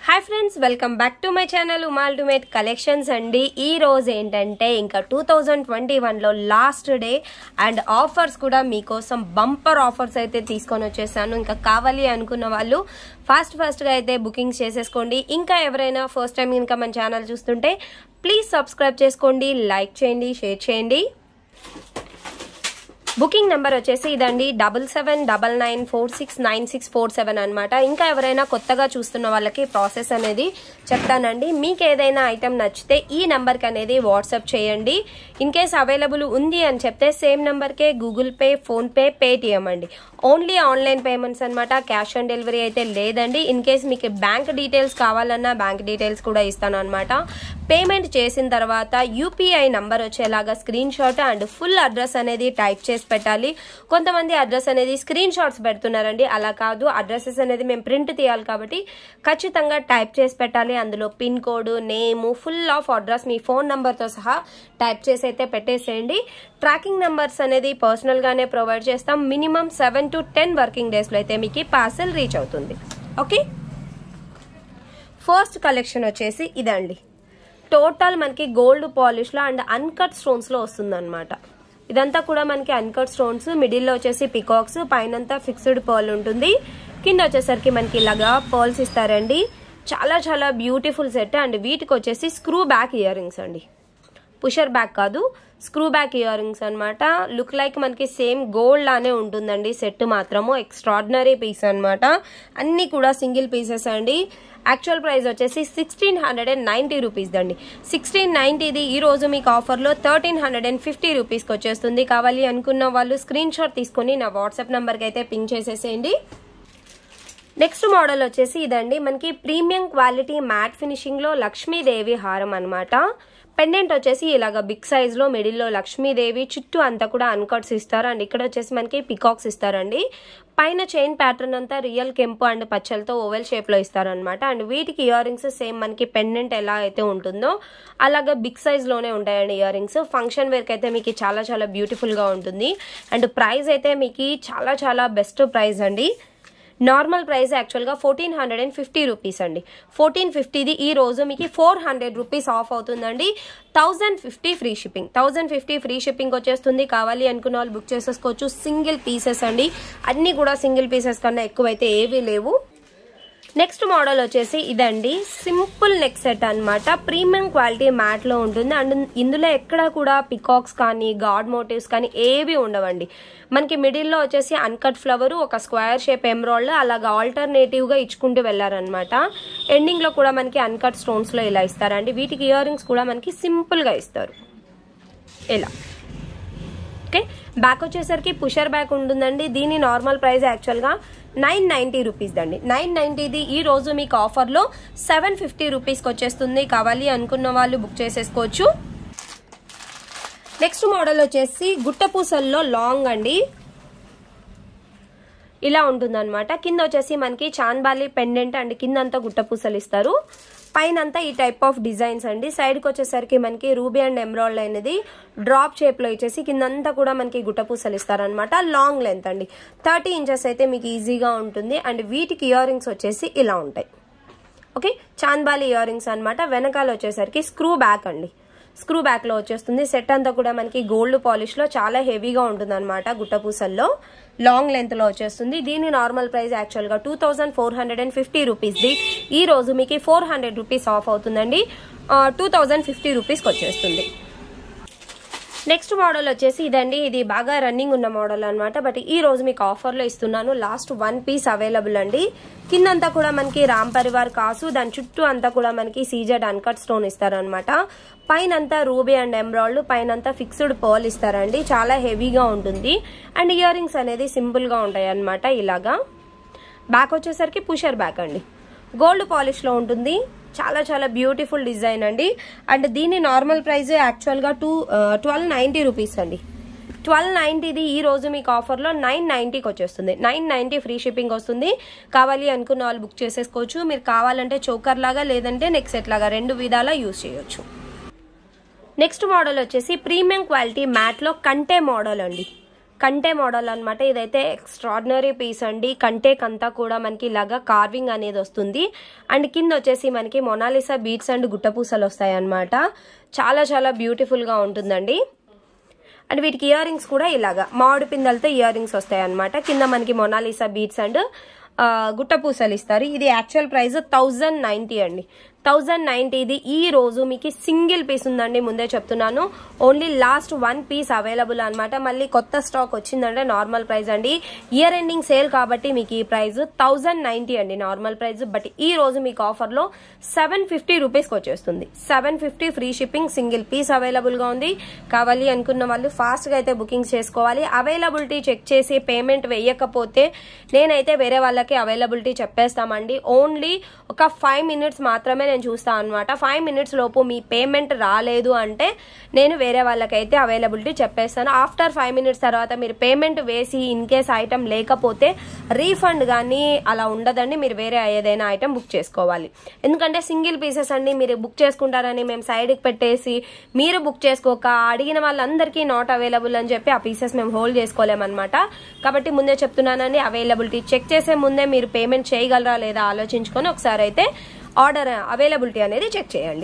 hi friends welcome back to my channel ultimate collections అండి ఈ రోజు ఏంటంటే ఇంకా టూ థౌజండ్ ట్వంటీ వన్లో లాస్ట్ డే అండ్ ఆఫర్స్ కూడా మీకోసం బంపర్ ఆఫర్స్ అయితే తీసుకొని వచ్చేసాను ఇంకా కావాలి అనుకున్న వాళ్ళు ఫాస్ట్ ఫాస్ట్గా అయితే బుకింగ్స్ చేసేసుకోండి ఇంకా ఎవరైనా ఫస్ట్ టైం ఇంకా మన ఛానల్ చూస్తుంటే ప్లీజ్ సబ్స్క్రైబ్ చేసుకోండి లైక్ చేయండి షేర్ చేయండి బుకింగ్ నెంబర్ వచ్చేసి ఇదండి double seven double nine four six nine six four seven అనమాట ఇంకా ఎవరైనా కొత్తగా చూస్తున్న వాళ్ళకి ప్రాసెస్ అనేది చెప్తానండి మీకు ఏదైనా ఐటెం నచ్చితే ఈ నెంబర్కి అనేది వాట్సాప్ చేయండి ఇన్ కేస్ అవైలబుల్ ఉంది అని చెప్తే సేమ్ నెంబర్కే గూగుల్ పే ఫోన్పే పేటిఎం అండి ఓన్లీ ఆన్లైన్ పేమెంట్స్ అనమాట క్యాష్ ఆన్ డెలివరీ అయితే లేదండి ఇన్ కేస్ మీకు బ్యాంక్ డీటెయిల్స్ కావాలన్నా బ్యాంక్ డీటెయిల్స్ కూడా ఇస్తాను అనమాట పేమెంట్ చేసిన తర్వాత యూపీఐ నంబర్ వచ్చేలాగా screenshot and full address అనేది టైప్ చేసి పెట్టాలి కొంతమంది అడ్రస్ అనేది స్క్రీన్ షాట్స్ పెడుతున్నారండి అలా కాదు అడ్రసెస్ అనేది మేము ప్రింట్ తీయాలి కాబట్టి ఖచ్చితంగా టైప్ చేసి పెట్టాలి అందులో pin code name full of address మీ ఫోన్ నెంబర్తో సహా టైప్ చేసి అయితే పెట్టేసేయండి ట్రాకింగ్ నెంబర్స్ అనేది పర్సనల్గానే ప్రొవైడ్ చేస్తాం minimum seven to ten working డేస్లో అయితే మీకు పార్సల్ రీచ్ అవుతుంది ఓకే ఫస్ట్ కలెక్షన్ వచ్చేసి ఇదండి టోటల్ మనకి గోల్డ్ పాలిష్లో అండ్ అన్కట్ స్టోన్స్లో వస్తుంది అనమాట ఇదంతా కూడా మనకి అన్కట్ స్టోన్స్ మిడిల్లో వచ్చేసి పికాక్స్ పైనంతా ఫిక్స్డ్ పర్ల్ ఉంటుంది కింద వచ్చేసరికి మనకి ఇలాగా పర్ల్స్ ఇస్తారండి చాలా చాలా బ్యూటిఫుల్ సెట్ అండ్ వీటికి వచ్చేసి స్క్రూ బ్యాక్ ఇయర్ రింగ్స్ అండి పుషర్ బ్యాక్ కాదు స్క్రూ బ్యాక్ ఇయర్ రింగ్స్ అనమాట లుక్ లైక్ మనకి సేమ్ గోల్డ్ లానే ఉంటుందండి సెట్ మాత్రము ఎక్స్ట్రాడినరీ పీస్ అనమాట అన్ని కూడా సింగిల్ పీసెస్ అండి యాక్చువల్ ప్రైస్ వచ్చేసి sixteen hundred and ninety rupees అండి సిక్స్టీన్ నైంటీది ఈ రోజు మీకు ఆఫర్లో థర్టీన్ హండ్రెడ్ అండ్ ఫిఫ్టీ రూపీస్కి వచ్చేస్తుంది కావాలి అనుకున్న వాళ్ళు స్క్రీన్ షాట్ తీసుకొని నా వాట్సాప్ నెంబర్కి అయితే పింక్ చేసేసేయండి నెక్స్ట్ మోడల్ వచ్చేసి ఇదండి మనకి ప్రీమియం క్వాలిటీ మ్యాట్ ఫినిషింగ్లో లక్ష్మీదేవి హారం అనమాట పెండెంట్ వచ్చేసి ఇలాగ బిగ్ సైజ్లో మిడిల్లో లక్ష్మీదేవి చుట్టూ అంతా కూడా అన్కట్స్ ఇస్తారు అండ్ ఇక్కడ వచ్చేసి మనకి పికాక్స్ ఇస్తారండి పైన చైన్ ప్యాటర్న్ అంతా రియల్ కెంపు అండ్ పచ్చలతో ఓవెల్ షేప్లో ఇస్తారనమాట అండ్ వీటికి ఇయర్ రింగ్స్ సేమ్ మనకి పెండెంట్ ఎలా అయితే ఉంటుందో అలాగా బిగ్ సైజ్లోనే ఉంటాయండి ఇయర్ రింగ్స్ ఫంక్షన్ వేర్కి అయితే మీకు చాలా చాలా బ్యూటిఫుల్గా ఉంటుంది అండ్ ప్రైస్ అయితే మీకు చాలా చాలా బెస్ట్ ప్రైస్ అండి నార్మల్ ప్రైస్ యాక్చువల్గా fourteen hundred and fifty rupees అండి ఫోర్టీన్ ఫిఫ్టీది ఈ రోజు మీకు ఫోర్ హండ్రెడ్ రూపీస్ ఆఫ్ అవుతుందండి thousand fifty free shipping thousand fifty free shipping వచ్చేస్తుంది కావాలి అనుకున్న వాళ్ళు బుక్ చేసేసుకోవచ్చు సింగిల్ పీసెస్ అండి అన్నీ కూడా సింగిల్ పీసెస్ కన్నా ఎక్కువైతే ఏవీ లేవు నెక్స్ట్ మోడల్ వచ్చేసి ఇదండి సింపుల్ నెక్ సెట్ అనమాట ప్రీమియం క్వాలిటీ మ్యాట్ లో ఉంటుంది అండ్ ఇందులో ఎక్కడ కూడా పికాక్స్ కానీ గాడ్ మోటివ్స్ కానీ ఏవి ఉండవండి మనకి మిడిల్లో వచ్చేసి అన్కట్ ఫ్లవర్ ఒక స్క్వేర్ షేప్ ఎమ్రాల్డ్ అలాగా ఆల్టర్నేటివ్ గా ఇచ్చుకుంటూ వెళ్ళారనమాట ఎండింగ్ లో కూడా మనకి అన్కట్ స్టోన్స్ లో ఇలా ఇస్తారండి వీటికి ఇయర్ రింగ్స్ కూడా మనకి సింపుల్ గా ఇస్తారు ఇలా ఓకే బ్యాక్ వచ్చేసరికి పుషర్ బ్యాక్ ఉంటుందండి దీని నార్మల్ ప్రైస్ యాక్చువల్గా నైన్ నైంటీ రూపీస్ అండి నైన్ నైంటీది ఈ రోజు మీకు ఆఫర్లో సెవెన్ ఫిఫ్టీ రూపీస్కి వచ్చేస్తుంది కావాలి అనుకున్న వాళ్ళు బుక్ చేసేసుకోవచ్చు నెక్స్ట్ మోడల్ వచ్చేసి గుట్టపూసల్లో లాంగ్ అండి ఇలా ఉంటుందన్నమాట కింద వచ్చేసి మనకి చాన్బాలి పెండెంట్ అండ్ కింద అంతా గుట్టపూసలు ఇస్తారు పైన అంతా ఈ టైప్ ఆఫ్ డిజైన్స్ అండి సైడ్కి వచ్చేసరికి మనకి రూబీ అండ్ ఎమ్రాల్డ్ అనేది డ్రాప్ షేప్లో ఇచ్చేసి కిందంతా కూడా మనకి గుట్టపూసలు ఇస్తారనమాట లాంగ్ లెంత్ అండి థర్టీ ఇంచెస్ అయితే మీకు ఈజీగా ఉంటుంది అండ్ వీటికి ఇయర్ రింగ్స్ వచ్చేసి ఇలా ఉంటాయి ఓకే చాన్బాలి ఇయర్ రింగ్స్ అనమాట వెనకాల వచ్చేసరికి స్క్రూ బ్యాక్ అండి స్క్రూ బ్యాక్ లో వచ్చేస్తుంది సెట్ అంతా కూడా మనకి గోల్డ్ పాలిష్ లో చాలా హెవీగా ఉంటుంది అనమాట గుట్టపూసల్లో లాంగ్ లెంత్ లో వచ్చేస్తుంది దీని నార్మల్ ప్రైస్ యాక్చువల్ గా two thousand four hundred and fifty rupees ది ఈ రోజు మీకు ఫోర్ హండ్రెడ్ రూపీస్ ఆఫ్ అవుతుందండి టూ థౌసండ్ ఫిఫ్టీ రూపీస్కి వచ్చేస్తుంది నెక్స్ట్ మోడల్ వచ్చేసి ఇదండి ఇది బాగా రన్నింగ్ ఉన్న మోడల్ అనమాట బట్ ఈ రోజు మీకు ఆఫర్లో ఇస్తున్నాను లాస్ట్ వన్ పీస్ అవైలబుల్ అండి కిందంతా కూడా మనకి రామ్ పరివార్ కాసు దాని చుట్టూ అంతా కూడా మనకి సీజెడ్ అన్కట్ స్టోన్ ఇస్తారనమాట పైన అంతా రూబీ అండ్ ఎమ్రాల్డ్ పైన అంతా ఫిక్స్డ్ పర్ల్ ఇస్తారండి చాలా హెవీగా ఉంటుంది అండ్ ఇయర్ రింగ్స్ అనేది సింపుల్గా ఉంటాయి అనమాట ఇలాగా బ్యాక్ వచ్చేసరికి పుషర్ బ్యాక్ అండి గోల్డ్ పాలిష్లో ఉంటుంది చాలా చాలా బ్యూటిఫుల్ డిజైన్ అండి అండ్ దీని నార్మల్ ప్రైస్ యాక్చువల్గా టూ ట్వెల్వ్ నైంటీ రూపీస్ అండి ట్వెల్వ్ నైంటీది ఈ రోజు మీకు ఆఫర్లో నైన్ నైంటీకి వచ్చేస్తుంది నైన్ నైంటీ ఫ్రీ షిప్పింగ్ వస్తుంది కావాలి అనుకున్న వాళ్ళు బుక్ చేసేసుకోవచ్చు మీరు కావాలంటే చోకర్ లాగా లేదంటే నెక్ సెట్ లాగా రెండు విధాలా యూజ్ చేయొచ్చు నెక్స్ట్ మోడల్ వచ్చేసి ప్రీమియం క్వాలిటీ మ్యాట్లో కంటే మోడల్ అండి కంటే మోడల్ అనమాట ఇదైతే ఎక్స్ట్రాడినరీ పీస్ అండి కంటేక్ అంతా కూడా మనకి ఇలాగా కార్వింగ్ అనేది వస్తుంది అండ్ కింద వచ్చేసి మనకి మొనాలిసా బీట్స్ అండ్ గుట్టపూసలు వస్తాయి అనమాట చాలా చాలా బ్యూటిఫుల్గా ఉంటుందండి అండ్ వీటికి ఇయర్ రింగ్స్ కూడా ఇలాగా మామిడి పిందలతో ఇయర్ రింగ్స్ వస్తాయి అనమాట కింద మనకి మొనాలిసా బీట్స్ అండ్ గుట్ట పూసలు ఇస్తారు ఇది యాక్చువల్ ప్రైస్ థౌజండ్ నైంటీ అండి థౌజండ్ నైంటీది ఈ రోజు మీకు సింగిల్ పీస్ ఉందండి ముందే చెప్తున్నాను only last one piece available అనమాట మళ్ళీ కొత్త స్టాక్ వచ్చిందంటే నార్మల్ ప్రైస్ అండి ఇయర్ ఎండింగ్ సేల్ కాబట్టి మీకు ఈ ప్రైస్ థౌజండ్ నైంటీ అండి నార్మల్ ప్రైస్ బట్ ఈ రోజు మీకు ఆఫర్లో సెవెన్ ఫిఫ్టీ రూపీస్కి వచ్చేస్తుంది seven fifty free shipping single piece అవైలబుల్గా ఉంది కావాలి అనుకున్న వాళ్ళు ఫాస్ట్గా అయితే బుకింగ్ చేసుకోవాలి అవైలబిలిటీ చెక్ చేసి పేమెంట్ వేయకపోతే నేనైతే వేరే వాళ్ళకి అవైలబిలిటీ చెప్పేస్తామండి ఓన్లీ ఒక ఫైవ్ మినిట్స్ మాత్రమే నేను చూస్తాను అనమాట ఫైవ్ మినిట్స్ లోపు మీ పేమెంట్ రాలేదు అంటే నేను వేరే వాళ్ళకైతే అవైలబిలిటీ చెప్పేస్తాను ఆఫ్టర్ ఫైవ్ మినిట్స్ తర్వాత మీరు పేమెంట్ వేసి ఇన్ కేస్ ఐటమ్ లేకపోతే రీఫండ్ కానీ అలా ఉండదండి మీరు వేరే ఏదైనా ఐటమ్ బుక్ చేసుకోవాలి ఎందుకంటే సింగిల్ పీసెస్ అండి మీరు బుక్ చేసుకుంటారని మేము సైడ్కి పెట్టేసి మీరు బుక్ చేసుకోక అడిగిన వాళ్ళందరికీ నాట్ అవైలబుల్ అని చెప్పి ఆ పీసెస్ మేము హోల్డ్ చేసుకోలేమన్నమాట కాబట్టి ముందే చెప్తున్నానండి అవైలబిలిటీ చెక్ చేసే ముందే మీరు పేమెంట్ చేయగలరా లేదా ఆలోచించుకొని ఒకసారి అయితే ఆర్డర్ అవైలబిలిటీ అనేది చెక్ చేయండి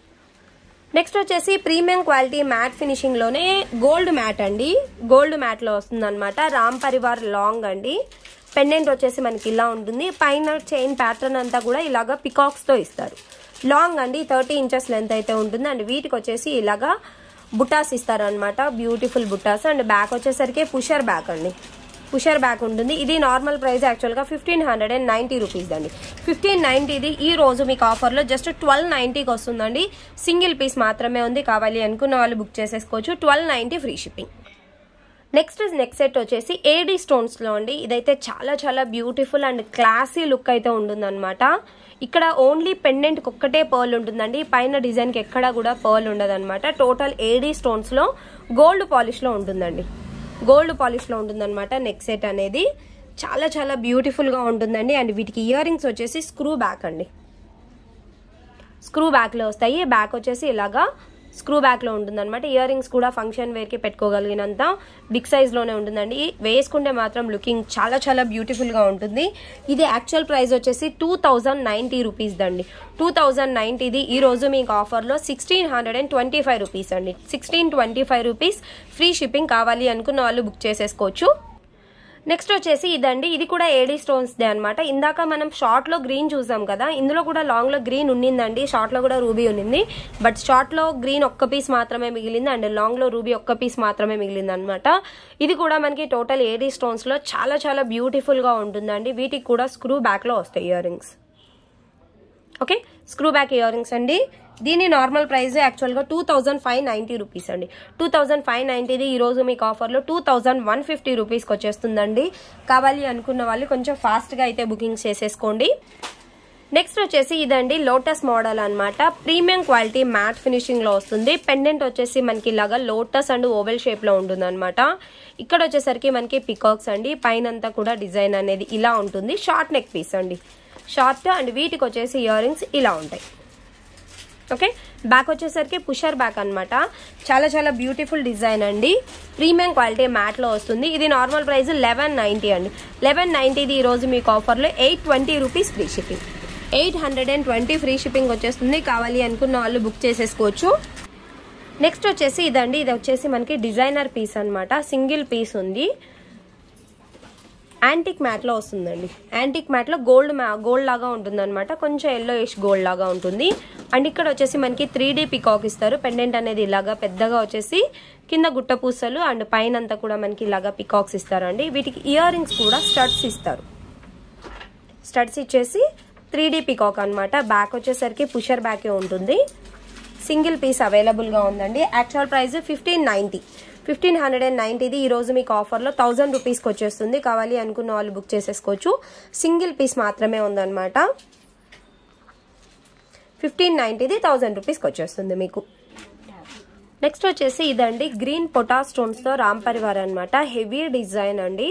నెక్స్ట్ వచ్చేసి ప్రీమియం క్వాలిటీ మ్యాట్ ఫినిషింగ్ లోనే గోల్డ్ మ్యాట్ అండి గోల్డ్ మ్యాట్ లో వస్తుంది అనమాట రామ్ పరివార్ లాంగ్ అండి పెండెంట్ వచ్చేసి మనకి ఇలా ఉంటుంది పైన చైన్ ప్యాటర్న్ అంతా కూడా ఇలాగా పికాక్స్ తో ఇస్తారు లాంగ్ అండి థర్టీ ఇంచెస్ లెంత్ అయితే ఉంటుంది అండ్ వీటికి వచ్చేసి ఇలాగా బుటాస్ ఇస్తారనమాట బ్యూటిఫుల్ బుటాస్ అండ్ బ్యాక్ వచ్చేసరికి పుషర్ బ్యాక్ అండి పుషర్ బ్యాక్ ఉంటుంది ఇది నార్మల్ ప్రైస్ యాక్చువల్గా fifteen hundred and ninety rupees అండి ఫిఫ్టీన్ నైంటీది ఈ రోజు మీకు ఆఫర్లో జస్ట్ ట్వెల్వ్ నైంటీకి వస్తుందండి సింగిల్ పీస్ మాత్రమే ఉంది కావాలి అనుకున్న వాళ్ళు బుక్ చేసేసుకోవచ్చు twelve ninety free shipping next next set వచ్చేసి ఏడీ స్టోన్స్లో అండి ఇదైతే చాలా చాలా బ్యూటిఫుల్ అండ్ క్లాసీ లుక్ అయితే ఉంటుందన్నమాట ఇక్కడ ఓన్లీ పెండెంట్కి ఒక్కటే పర్ల్ ఉంటుందండి పైన డిజైన్కి ఎక్కడా కూడా పర్ల్ ఉండదన్నమాట టోటల్ ఏడీ స్టోన్స్లో గోల్డ్ పాలిష్లో ఉంటుందండి గోల్డ్ పాలిష్లో ఉంటుందన్నమాట నెక్ సెట్ అనేది చాలా చాలా బ్యూటిఫుల్గా ఉంటుందండి అండ్ వీటికి ఇయర్ రింగ్స్ వచ్చేసి స్క్రూ బ్యాక్ అండి స్క్రూ బ్యాక్లో వస్తాయి బ్యాక్ వచ్చేసి ఇలాగా స్క్రూ బ్యాక్లో ఉంటుందన్నమాట ఇయర్ రింగ్స్ కూడా ఫంక్షన్ వేర్కి పెట్టుకోగలిగినంత బిగ్ సైజ్లోనే ఉంటుందండి వేసుకుంటే మాత్రం లుకింగ్ చాలా చాలా బ్యూటిఫుల్గా ఉంటుంది ఇది యాక్చువల్ ప్రైస్ వచ్చేసి టూ థౌజండ్ నైంటీ రూపీస్ దండి టూ థౌజండ్ నైంటీది ఈ రోజు మీకు ఆఫర్లో sixteen hundred and twenty five rupees అండి sixteen twenty five rupees free shipping కావాలి అనుకున్న వాళ్ళు బుక్ చేసేసుకోవచ్చు నెక్స్ట్ వచ్చేసి ఇదండి ఇది కూడా ఏడీ స్టోన్స్ దే అనమాట ఇందాక మనం షార్ట్ లో గ్రీన్ చూసాం కదా ఇందులో కూడా లాంగ్ లో గ్రీన్ ఉన్నిందండి షార్ట్ లో కూడా రూబీ ఉన్నింది బట్ షార్ట్ లో గ్రీన్ ఒక్క పీస్ మాత్రమే మిగిలింది అండ్ లాంగ్ లో రూబీ ఒక్క పీస్ మాత్రమే మిగిలింది అనమాట ఇది కూడా మనకి టోటల్ ఏడీ స్టోన్స్ లో చాలా చాలా బ్యూటిఫుల్ గా ఉంటుందండి వీటికి కూడా స్క్రూ బ్యాక్ లో వస్తాయి earrings okay screw back earrings అండి దీని నార్మల్ ప్రైస్ యాక్చువల్గా two thousand five ninety rupees అండి టూ థౌజండ్ ఫైవ్ నైంటీది ఈ రోజు మీకు ఆఫర్లో టూ థౌజండ్ వన్ ఫిఫ్టీ రూపీస్కి వచ్చేస్తుందండి కావాలి అనుకున్న వాళ్ళు కొంచెం ఫాస్ట్గా అయితే బుకింగ్ చేసేసుకోండి నెక్స్ట్ వచ్చేసి ఇదండి లోటస్ మోడల్ అనమాట ప్రీమియం క్వాలిటీ మ్యాట్ ఫినిషింగ్ లో వస్తుంది పెండెంట్ వచ్చేసి మనకి ఇలాగా లోటస్ అండ్ ఓవెల్ షేప్ లో ఉంటుంది అనమాట ఇక్కడ వచ్చేసరికి మనకి పికాక్స్ అండి పైనంతా కూడా డిజైన్ అనేది ఇలా ఉంటుంది షార్ట్ నెక్ పీస్ అండి షార్ట్ అండ్ వీటికి వచ్చేసి ఇయర్ రింగ్స్ ఇలా ఉంటాయి ఓకే బ్యాక్ వచ్చేసరికి పుషర్ బ్యాక్ అనమాట చాలా చాలా బ్యూటిఫుల్ డిజైన్ అండి ప్రీమియం క్వాలిటీ మ్యాట్లో వస్తుంది ఇది నార్మల్ ప్రైస్ లెవెన్ నైంటీ అండి లెవెన్ నైంటీది ఈరోజు మీకు ఆఫర్లో eight twenty rupees free shipping eight hundred and twenty free shipping వచ్చేస్తుంది కావాలి అనుకున్న వాళ్ళు బుక్ చేసేసుకోవచ్చు నెక్స్ట్ వచ్చేసి ఇదండి ఇది వచ్చేసి మనకి డిజైనర్ పీస్ అనమాట సింగిల్ పీస్ ఉంది యాంటిక్ మ్యాట్లో వస్తుందండి యాంటిక్ మ్యాట్లో గోల్డ్ మ్యా గోల్డ్ లాగా ఉంటుంది అనమాట కొంచెం ఎల్లో ఇష్ గోల్డ్ లాగా ఉంటుంది అండ్ ఇక్కడ వచ్చేసి మనకి త్రీ డీ పికాక్ ఇస్తారు పెండెంట్ అనేది ఇలాగా పెద్దగా వచ్చేసి కింద గుట్ట పూసలు అండ్ పైన అంతా కూడా మనకి ఇలాగా పికాక్స్ ఇస్తారండి వీటికి ఇయర్ రింగ్స్ కూడా స్టడ్స్ ఇస్తారు స్టడ్స్ ఇచ్చేసి త్రీ డీ పికాక్ అనమాట బ్యాక్ వచ్చేసరికి పుషర్ బ్యాకే ఉంటుంది సింగిల్ పీస్ అవైలబుల్గా ఉందండి actual price fifteen ninety fifteen hundred and నైంటీది ఈ రోజు మీకు ఆఫర్లో థౌజండ్ రూపీస్కి వచ్చేస్తుంది కావాలి అనుకున్న వాళ్ళు బుక్ చేసేసుకోవచ్చు సింగిల్ పీస్ మాత్రమే ఉందన్నమాట ఫిఫ్టీన్ నైంటీది థౌజండ్ రూపీస్కి వచ్చేస్తుంది మీకు నెక్స్ట్ వచ్చేసి ఇదండి గ్రీన్ పొటా స్టోన్స్తో రామ్ పరివార్ అనమాట హెవీ డిజైన్ అండి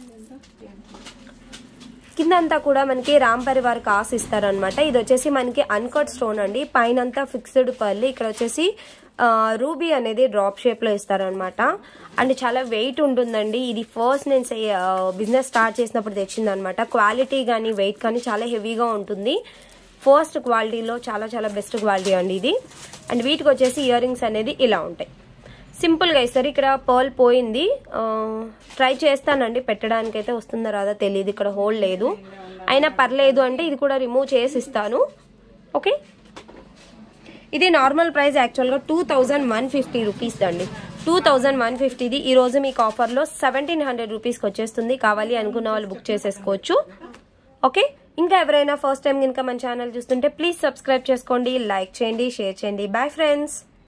కిందంతా కూడా మనకి రామ్ పరివార్ కాస్ ఇస్తారనమాట ఇది వచ్చేసి మనకి అన్కట్ స్టోన్ అండి పైన అంతా ఫిక్స్డ్ పర్ల్ ఇక్కడ వచ్చేసి రూబీ అనేది డ్రాప్ షేప్లో ఇస్తారనమాట అండ్ చాలా వెయిట్ ఉంటుందండి ఇది ఫస్ట్ నేను బిజినెస్ స్టార్ట్ చేసినప్పుడు తెచ్చిందనమాట క్వాలిటీ కానీ వెయిట్ కానీ చాలా హెవీగా ఉంటుంది ఫస్ట్ క్వాలిటీలో చాలా చాలా బెస్ట్ క్వాలిటీ అండి ఇది అండ్ వీటికి వచ్చేసి ఇయర్ రింగ్స్ అనేది ఇలా ఉంటాయి సింపుల్గా ఇస్తారు ఇక్కడ పర్ల్ పోయింది ట్రై చేస్తానండి పెట్టడానికి అయితే వస్తుందో రాదా తెలియదు ఇక్కడ హోల్డ్ లేదు అయినా పర్లేదు అంటే ఇది కూడా రిమూవ్ చేసి ఇస్తాను ఓకే ఇది నార్మల్ ప్రైస్ యాక్చువల్గా two thousand one fifty rupees అండి టూ థౌజండ్ వన్ ఫిఫ్టీది ఈ రోజు మీకు ఆఫర్లో సెవెంటీన్ హండ్రెడ్ రూపీస్కి వచ్చేస్తుంది కావాలి అనుకున్న వాళ్ళు బుక్ చేసేసుకోవచ్చు ఓకే ఇంకా ఎవరైనా ఫస్ట్ టైం కనుక మన ఛానల్ చూస్తుంటే ప్లీజ్ సబ్స్క్రైబ్ చేసుకోండి లైక్ చేయండి షేర్ చేయండి బాయ్ ఫ్రెండ్స్